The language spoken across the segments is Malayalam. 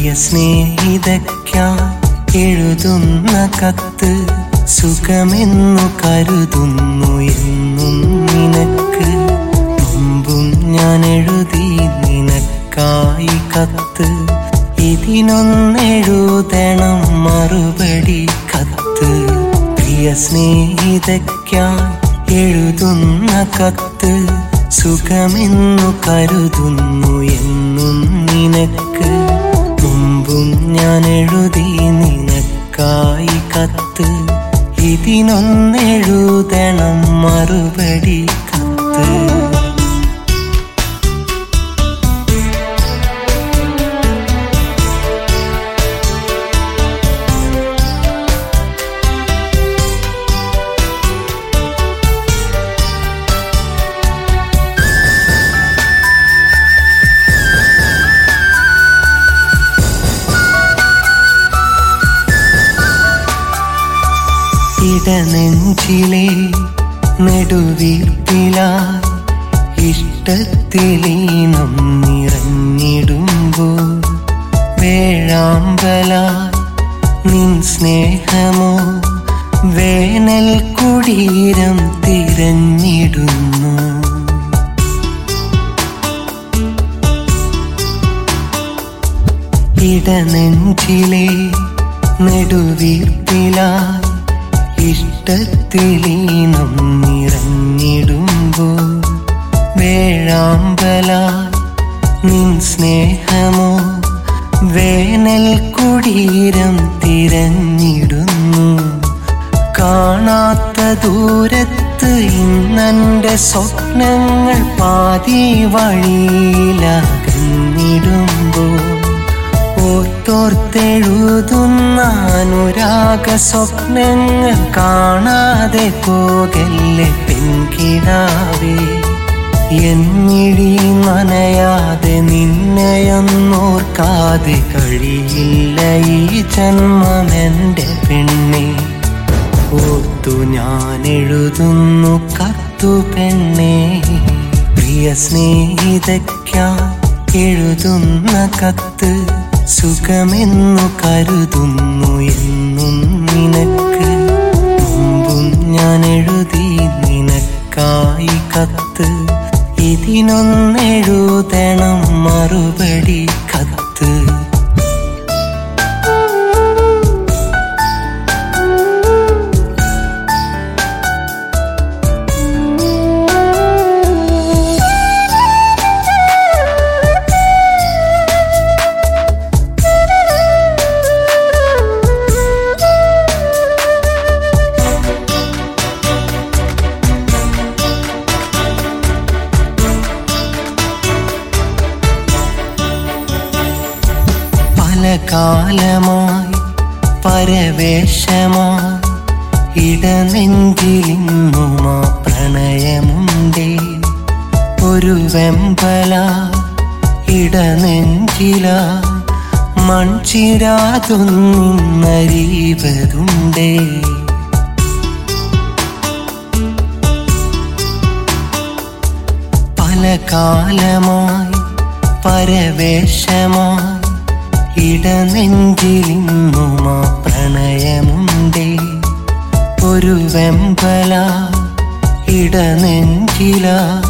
സ്നേഹിതയ്ക്കാൻ എഴുതുന്ന കത്ത് സുഖമെന്നു കരുതുന്നു എന്നും നിനക്ക് മുമ്പും ഞാൻ എഴുതി നിനക്കായി കത്ത് ഇതിനൊന്നെഴുതണം മറുപടി കത്ത് പ്രിയ സ്നേഹിതയ്ക്കാൻ എഴുതുന്ന കത്ത് സുഖമെന്നു കരുതുന്നു എന്നും നിനക്ക് മുമ്പും ഞാൻ എഴുതി നിനക്കായി കത്ത് ഇതിനൊന്നെഴുതണം മറുപടി കത്ത് ഇടനെഞ്ചിലെ നെടുവീർപ്പിലായി ഇഷ്ടത്തിലീനം നിറഞ്ഞിടുമ്പോൾ വേഴാമ്പലായി നിൻ സ്നേഹമോ വേനൽ കുടീരം തിരഞ്ഞിടുന്നു ഇടനെഞ്ചിലെ നെടുവീർപ്പിലായി ഇഷ്ടത്തിലീനം നിറഞ്ഞിടുമ്പോൾ വേഴാമ്പലായി നിൻ സ്നേഹമോ വേനൽ കുടീരം തിരഞ്ഞിടുന്നു കാണാത്ത ദൂരത്ത് ഇന്നെൻ്റെ സ്വപ്നങ്ങൾ പാതി വഴിയിലകന്നിടുമ്പോൾ ഓർത്തോർത്തെഴുതുന്ന അനുരാഗ സ്വപ്നങ്ങൾ കാണാതെ പോകല്ലേ പെൺകിടാവേ എന്നിഴി നനയാതെ നിന്നെയൊന്നോർക്കാതെ കഴിയില്ല ഈ ജന്മമെൻ്റെ പെണ്ണെ ഓർത്തു ഞാൻ എഴുതുന്നു കത്തു പെണ്ണെ പ്രിയ സ്നേഹിതയ്ക്കാൻ എഴുതുന്ന കത്ത് സുഖമെന്നു കരുതുന്നു എന്നും നിനക്ക് മുമ്പും ഞാൻ എഴുതി നിനക്കായി കത്ത് ഇതിനൊന്നെഴുതണം മറുപടി കത്ത് പല കാലമായി പരവേശമായി ഇടനെഞ്ചിലിന്നുമാ പ്രണയമുണ്ടേ ഒരു വെമ്പല ഇടനെഞ്ചില മൺചിരാതൊന്നിന്നരീവതുണ്ടേ പല കാലമായി പരവേശമായി ഇടനെഞ്ചിലിന്നുമാ പ്രണയമുണ്ടേ ഒരു വെമ്പല ഇടനെഞ്ചില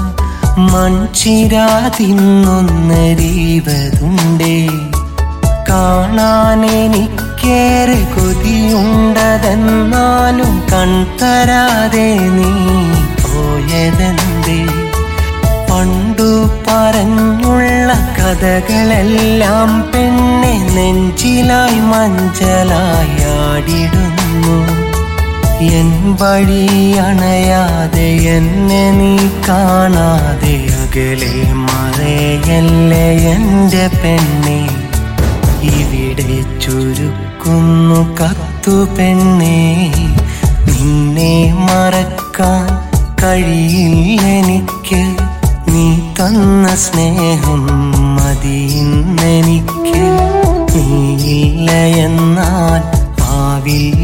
മൺചിരാതിന്നൊന്നരീവതുണ്ടേ കാണാൻ എനിക്കേറെ കൊതിയുണ്ടതെന്നാലും കൺതരാതെ നീ പോയതെന്തേ പണ്ടു പറഞ്ഞുള്ള കഥകളെല്ലാം പെണ്ണെ നെഞ്ചിലായി മഞ്ചലായി ആടിടുന്നു എൻ വഴി അണയാതെ എന്നെ നീ കാണാതെ അകലെ മറയല്ലേ എൻ്റെ പെണ്ണെ ഇവിടെ ചുരുക്കുന്നു കത്തു പെണ്ണെ നിന്നെ മറക്കാൻ കഴിയില്ലെനിക്ക് നീ തന്ന സ്നേഹം മതിയിന്നെനിക്ക് നീയില്ല എന്നാൽ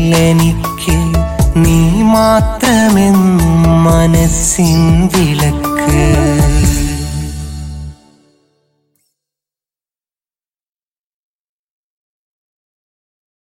ആവില്ലെനിക്ക് നീ മാത്രമെന്നും മനസ്സിൻ വിളക്ക്